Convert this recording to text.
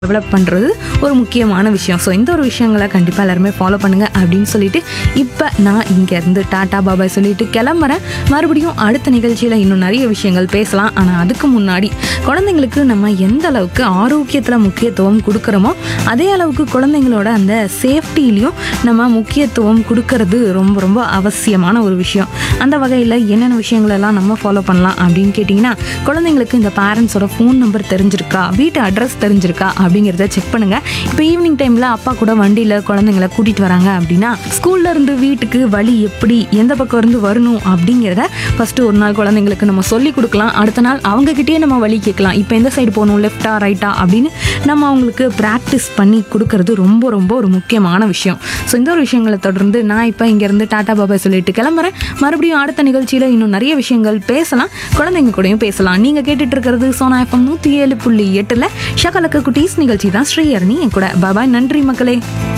develop பண்ணுறது ஒரு முக்கியமான விஷயம் ஸோ இந்த ஒரு விஷயங்களை கண்டிப்பாக எல்லாருமே ஃபாலோ பண்ணுங்க அப்படின்னு சொல்லிட்டு இப்போ நான் இங்கேருந்து டாடா பாபாய் சொல்லிட்டு கிளம்புறேன் மறுபடியும் அடுத்த நிகழ்ச்சியில் இன்னும் நிறைய விஷயங்கள் பேசலாம் ஆனால் அதுக்கு முன்னாடி குழந்தைங்களுக்கு நம்ம எந்த அளவுக்கு ஆரோக்கியத்தில் முக்கியத்துவம் கொடுக்குறோமோ அதே அளவுக்கு குழந்தைங்களோட அந்த சேஃப்டிலையும் நம்ம முக்கியத்துவம் கொடுக்கறது ரொம்ப ரொம்ப அவசியமான ஒரு விஷயம் அந்த வகையில் என்னென்ன விஷயங்களெல்லாம் நம்ம ஃபாலோ பண்ணலாம் அப்படின்னு கேட்டிங்கன்னா குழந்தைங்களுக்கு இந்த பேரண்ட்ஸோட ஃபோன் நம்பர் தெரிஞ்சிருக்கா வீட்டு அட்ரஸ் தெரிஞ்சிருக்கா அப்படிங்கிறத செக் பண்ணுங்க இப்போ ஈவினிங் டைமில் அப்பா கூட வண்டியில் குழந்தைங்கள கூட்டிகிட்டு வராங்க அப்படின்னா ஸ்கூல்ல இருந்து வீட்டுக்கு வழி எப்படி எந்த பக்கம் இருந்து வரணும் அப்படிங்கிறத ஃபஸ்ட்டு ஒரு நாள் குழந்தைங்களுக்கு நம்ம சொல்லி கொடுக்கலாம் அடுத்த நாள் அவங்கக்கிட்டே நம்ம வழி கேட்கலாம் இப்போ எந்த சைடு போகணும் லெஃப்டா ரைட்டா அப்படின்னு நம்ம அவங்களுக்கு ப்ராக்டிஸ் பண்ணி கொடுக்கறது ரொம்ப ரொம்ப ஒரு முக்கியமான விஷயம் ஸோ இந்த ஒரு விஷயங்களை தொடர்ந்து நான் இப்போ இங்கேருந்து டாடா பாபாய் சொல்லிட்டு கிளம்புறேன் மறுபடியும் அடுத்த நிகழ்ச்சியில் இன்னும் நிறைய விஷயங்கள் பேசலாம் குழந்தைங்க கூடயும் பேசலாம் நீங்கள் கேட்டுட்டு இருக்கிறது சோனா எஃப்எம் நூற்றி ஏழு புள்ளி எட்டில் ஷகலக்க குட்டீஸ் நிகழ்ச்சி தான் ஸ்ரீயர்னி என் கூட பாபாய் நன்றி மக்களே